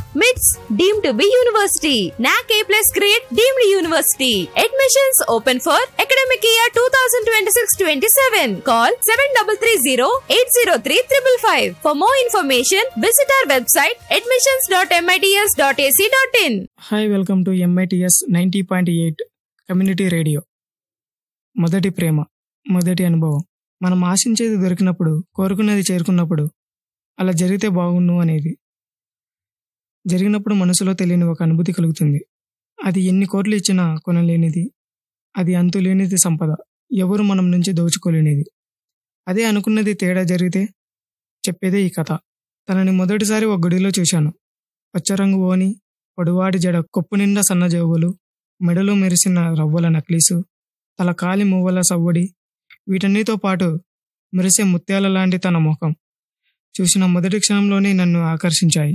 మిట్స్ deem to be university NAAC A plus grade deemed university admissions open for academic year two thousand twenty six twenty seven call seven double three zero eight zero three triple five for more information visit our website admissions dot MITS dot ac dot in hi welcome to MITS ninety point eight community radio మొదటి ప్రేమ మొదటి అనుభవం మనం ఆశించేది దొరికినప్పుడు కోరుకునేది చేరుకున్నప్పుడు అలా జరిగితే బాగుండు అనేది జరిగినప్పుడు మనసులో తెలియని ఒక అనుభూతి కలుగుతుంది అది ఎన్ని కోట్లు ఇచ్చినా కొనలేనిది అది అంతులేనిది సంపద ఎవరు మనం నుంచి దోచుకోలేనిది అదే అనుకున్నది తేడా జరిగితే చెప్పేదే ఈ కథ తనని మొదటిసారి ఒక గుడిలో చూశాను పచ్చరంగు ఓని పొడువాటి జడ కొప్పు నిండా సన్నజేవులు మెడలో మెరిసిన రవ్వల నక్లీసు తల కాలి మువ్వల సవ్వడి వీటన్నిటితో పాటు మెరిసే ముత్యాల లాంటి తన ముఖం చూసిన మొదటి క్షణంలోనే నన్ను ఆకర్షించాయి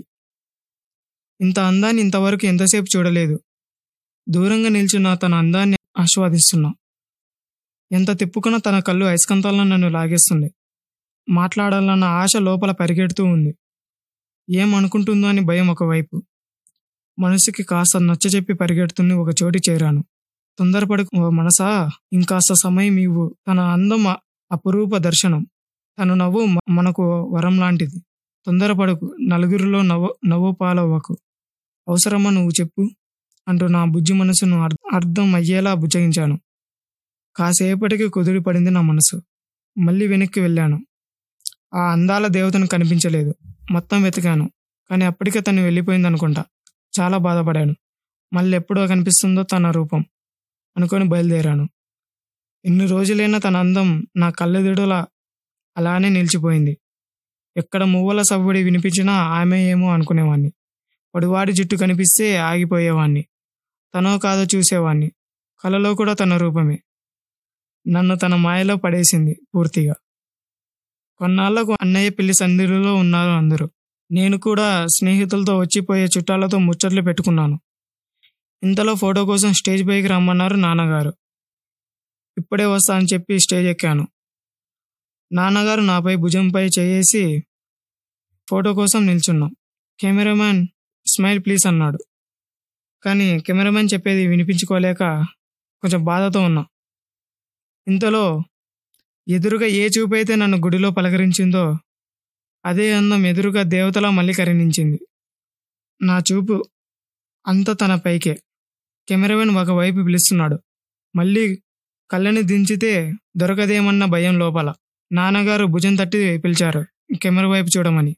ఇంత అందాన్ని ఇంతవరకు ఎంతసేపు చూడలేదు దూరంగా నిల్చున్న తన అందాన్ని ఆస్వాదిస్తున్నా ఎంత తిప్పుకున్నా తన కళ్ళు అయస్కంతాలను నన్ను లాగేస్తుంది మాట్లాడాలన్న ఆశ లోపల పరిగెడుతూ ఉంది ఏం అనుకుంటుందో అని భయం ఒకవైపు మనసుకి కాస్త నచ్చజెప్పి పరిగెడుతుని ఒక చోటి చేరాను తొందరపడు ఓ మనసా ఇంకాస్త సమయం ఇవ్వు తన అందం అ- అపురూప దర్శనం తను నవ్వు మ- మనకు వరం లాంటిది తొందరపడకు నలుగురిలో నవ్వు నవ్వు పాలవ్వకు అవసరమా నువ్వు చెప్పు అంటూ నా బుజ్జి మనసును అర్- అర్థం అయ్యేలా బుజ్జగించాను కాసేపటికి కుదిరి పడింది నా మనసు మళ్ళీ వెనక్కి వెళ్ళాను ఆ అందాల దేవతను కనిపించలేదు మొత్తం వెతికాను కానీ అప్పటికే తను వెళ్ళిపోయింది అనుకుంటా చాలా బాధపడాను మళ్ళీ ఎప్పుడో కనిపిస్తుందో తన రూపం అనుకొని బయలుదేరాను ఎన్ని రోజులైనా తన అందం నా కళ్ళెదుడులా అలానే నిలిచిపోయింది ఎక్కడ మువ్వల సవ్వుడి వినిపించినా ఆమె ఏమో అనుకునేవాణ్ణి పొడివాడి జుట్టు కనిపిస్తే ఆగిపోయేవాణ్ణి తనో కాదో చూసేవాణ్ణి కలలో కూడా తన రూపమే నన్ను తన మాయలో పడేసింది పూర్తిగా కొన్నాళ్లకు అన్నయ్య పెళ్లి సందిలో ఉన్నారు అందరూ నేను కూడా స్నేహితులతో వచ్చిపోయే చుట్టాలతో ముచ్చట్లు పెట్టుకున్నాను ఇంతలో ఫోటో కోసం స్టేజ్ పైకి రమ్మన్నారు నాన్నగారు ఇప్పుడే వస్తా అని చెప్పి స్టేజ్ ఎక్కాను నాన్నగారు నాపై భుజంపై చేసి ఫోటో కోసం నిల్చున్నాం కెమెరామ్యాన్ స్మైల్ ప్లీజ్ అన్నాడు కానీ కెమెరామ్యాన్ చెప్పేది వినిపించుకోలేక కొంచెం బాధతో ఉన్నా ఇంతలో ఎదురుగా ఏ చూపైతే నన్ను గుడిలో పలకరించిందో అదే అందం ఎదురుగా దేవతలా మళ్ళీ కరుణించింది నా చూపు అంత తన పైకే కెమెరామెన్ ఒకవైపు పిలుస్తున్నాడు మళ్ళీ కళ్ళని దించితే దొరకదేమన్న భయం లోపల నాన్నగారు భుజం తట్టి పిలిచారు కెమెరా వైపు చూడమని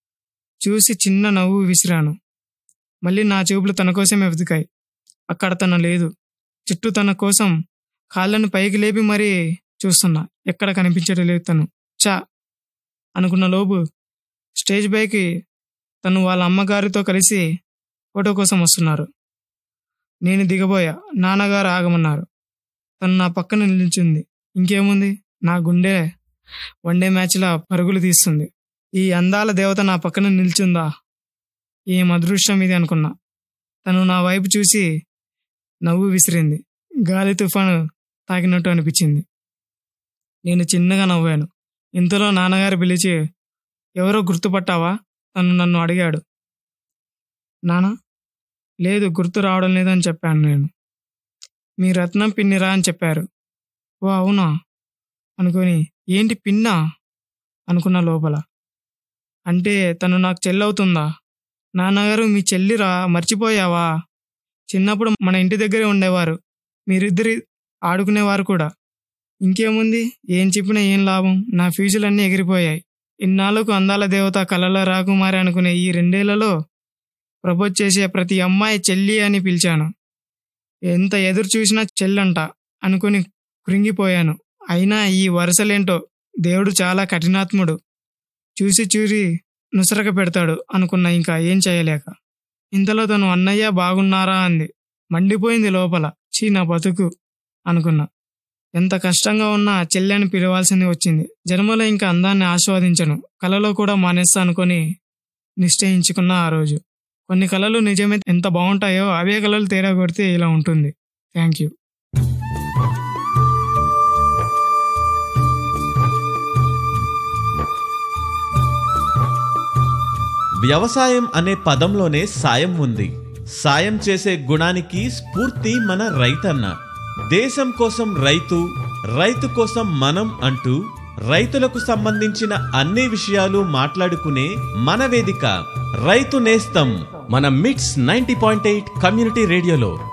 చూసి చిన్న నవ్వు విసిరాను మళ్ళీ నా చూపులు తన కోసమే వెతికాయి అక్కడ తన లేదు చుట్టూ తన కోసం కాళ్ళను పైకి లేపి మరీ చూస్తున్నా ఎక్కడ కనిపించడం లేదు తను చా అనుకున్న లోపు స్టేజ్ పైకి తను వాళ్ళ అమ్మగారితో కలిసి ఫోటో కోసం వస్తున్నారు నేను దిగబోయా నాన్నగారు ఆగమన్నారు తను నా పక్కన నిలిచింది ఇంకేముంది నా గుండె వన్డే మ్యాచ్లా పరుగులు తీస్తుంది ఈ అందాల దేవత నా పక్కన నిల్చుందా ఏం అదృష్టం ఇది అనుకున్నా తను నా వైపు చూసి నవ్వు విసిరింది గాలి తుఫాను తాకినట్టు అనిపించింది నేను చిన్నగా నవ్వాను ఇంతలో నాన్నగారు పిలిచి ఎవరో గుర్తుపట్టావా తను నన్ను అడిగాడు నానా లేదు గుర్తు రావడం లేదని చెప్పాను నేను మీ రత్నం పిన్నిరా అని చెప్పారు ఓ అవునా అనుకొని ఏంటి పిన్నా అనుకున్న లోపల అంటే తను నాకు చెల్లవుతుందా నాన్నగారు మీ చెల్లిరా మర్చిపోయావా చిన్నప్పుడు మన ఇంటి దగ్గరే ఉండేవారు మీరిద్దరి ఆడుకునేవారు కూడా ఇంకేముంది ఏం చెప్పినా ఏం లాభం నా ఫ్యూచర్లన్నీ ఎగిరిపోయాయి ఇన్నాళ్ళకు అందాల దేవత కలల రాకుమారి అనుకునే ఈ రెండేళ్లలో ప్రపోజ్ చేసే ప్రతి అమ్మాయి చెల్లి అని పిలిచాను ఎంత ఎదురు చూసినా చెల్లంట అనుకుని కృంగిపోయాను అయినా ఈ వరుసలేంటో దేవుడు చాలా కఠినాత్ముడు చూసి చూసి నుసరక పెడతాడు అనుకున్నా ఇంకా ఏం చేయలేక ఇంతలో తను అన్నయ్య బాగున్నారా అంది మండిపోయింది లోపల చీ నా బతుకు అనుకున్నా ఎంత కష్టంగా ఉన్నా చెల్లెని పిలవాల్సింది వచ్చింది జన్మలో ఇంకా అందాన్ని ఆస్వాదించను కలలో కూడా మానేస్తా అనుకొని నిశ్చయించుకున్నా ఆ రోజు కొన్ని కళలు నిజమే ఎంత బాగుంటాయో అవే కళలు తేడా కొడితే ఇలా ఉంటుంది థ్యాంక్ యూ వ్యవసాయం అనే పదంలోనే సాయం ఉంది సాయం చేసే గుణానికి స్ఫూర్తి మన రైతన్న దేశం కోసం రైతు రైతు కోసం మనం అంటూ రైతులకు సంబంధించిన అన్ని విషయాలు మాట్లాడుకునే మన వేదిక రైతు నేస్తం మన మిట్స్ నైంటీ పాయింట్ ఎయిట్ కమ్యూనిటీ రేడియోలో